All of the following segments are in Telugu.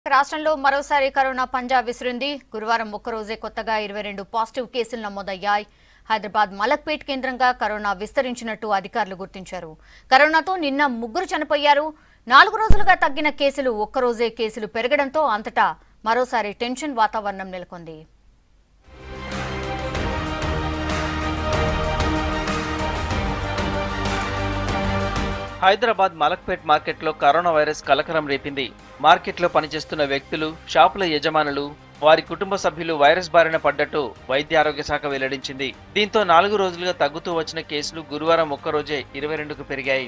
రాష్ట్రంలో మరోసారి కరోనా పంజా విసిరింది గురువారం ఒక్కరోజే కొత్తగా ఇరవై రెండు పాజిటివ్ కేసులు నమోదయ్యాయి హైదరాబాద్ మలక్పేట్ కేంద్రంగా కరోనా విస్తరించినట్టు అధికారులు గుర్తించారు కరోనాతో నిన్న ముగ్గురు చనిపోయారు నాలుగు రోజులుగా తగ్గిన కేసులు ఒక్కరోజే కేసులు పెరగడంతో అంతటా మరోసారి టెన్షన్ వాతావరణం నెలకొంది హైదరాబాద్ మలక్పేట్ మార్కెట్లో కరోనా వైరస్ కలకలం రేపింది మార్కెట్లో పనిచేస్తున్న వ్యక్తులు షాపుల యజమానులు వారి కుటుంబ సభ్యులు వైరస్ బారిన పడ్డట్టు వైద్య ఆరోగ్య శాఖ వెల్లడించింది దీంతో నాలుగు రోజులుగా తగ్గుతూ వచ్చిన కేసులు గురువారం ఒక్కరోజే ఇరవై రెండుకు పెరిగాయి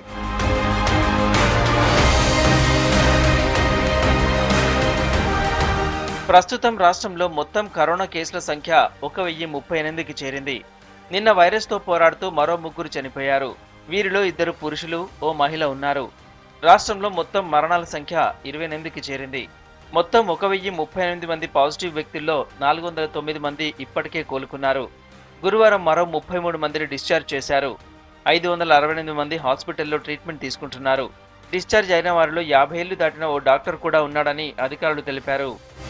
ప్రస్తుతం రాష్ట్రంలో మొత్తం కరోనా కేసుల సంఖ్య ఒక వెయ్యి ముప్పై ఎనిమిదికి చేరింది నిన్న వైరస్తో పోరాడుతూ మరో ముగ్గురు చనిపోయారు వీరిలో ఇద్దరు పురుషులు ఓ మహిళ ఉన్నారు రాష్ట్రంలో మొత్తం మరణాల సంఖ్య ఇరవై ఎనిమిదికి చేరింది మొత్తం ఒక వెయ్యి ముప్పై ఎనిమిది మంది పాజిటివ్ వ్యక్తుల్లో నాలుగు వందల తొమ్మిది మంది ఇప్పటికే కోలుకున్నారు గురువారం మరో ముప్పై మూడు మందిని డిశ్చార్జ్ చేశారు ఐదు వందల అరవై ఎనిమిది మంది హాస్పిటల్లో ట్రీట్మెంట్ తీసుకుంటున్నారు డిశ్చార్జ్ అయిన వారిలో యాభై ఏళ్లు దాటిన ఓ డాక్టర్ కూడా ఉన్నాడని అధికారులు తెలిపారు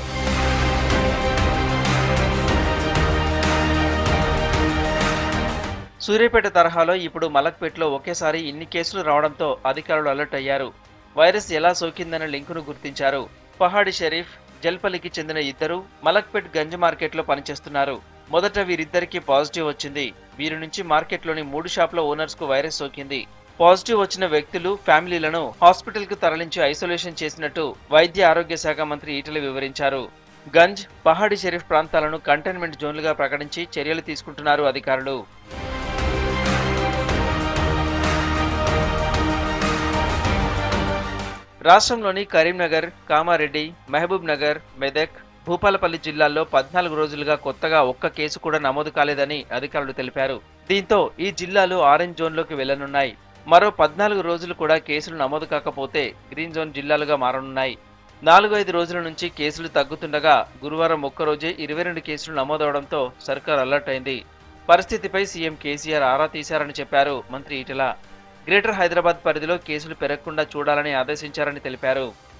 సూర్యాపేట తరహాలో ఇప్పుడు మలక్పేట్లో ఒకేసారి ఇన్ని కేసులు రావడంతో అధికారులు అలర్ట్ అయ్యారు వైరస్ ఎలా సోకిందన్న లింకును గుర్తించారు పహాడి షరీఫ్ జల్పల్లికి చెందిన ఇద్దరు మలక్పేట్ గంజ్ మార్కెట్లో పనిచేస్తున్నారు మొదట వీరిద్దరికి పాజిటివ్ వచ్చింది వీరి నుంచి మార్కెట్లోని మూడు షాపుల ఓనర్స్ కు వైరస్ సోకింది పాజిటివ్ వచ్చిన వ్యక్తులు ఫ్యామిలీలను హాస్పిటల్ కు తరలించి ఐసోలేషన్ చేసినట్టు వైద్య ఆరోగ్య శాఖ మంత్రి ఈటల వివరించారు గంజ్ పహాడి షరీఫ్ ప్రాంతాలను కంటైన్మెంట్ జోన్లుగా ప్రకటించి చర్యలు తీసుకుంటున్నారు అధికారులు రాష్ట్రంలోని కరీంనగర్ కామారెడ్డి మహబూబ్ నగర్ మెదక్ భూపాలపల్లి జిల్లాల్లో పద్నాలుగు రోజులుగా కొత్తగా ఒక్క కేసు కూడా నమోదు కాలేదని అధికారులు తెలిపారు దీంతో ఈ జిల్లాలు ఆరెంజ్ జోన్లోకి వెళ్లనున్నాయి మరో పద్నాలుగు రోజులు కూడా కేసులు నమోదు కాకపోతే గ్రీన్ జోన్ జిల్లాలుగా మారనున్నాయి నాలుగు ఐదు రోజుల నుంచి కేసులు తగ్గుతుండగా గురువారం ఒక్కరోజే ఇరవై రెండు కేసులు నమోదవడంతో సర్కార్ అలర్ట్ అయింది పరిస్థితిపై సీఎం కేసీఆర్ ఆరా తీశారని చెప్పారు మంత్రి ఈటెల గ్రేటర్ హైదరాబాద్ పరిధిలో కేసులు పెరగకుండా చూడాలని ఆదేశించారని తెలిపారు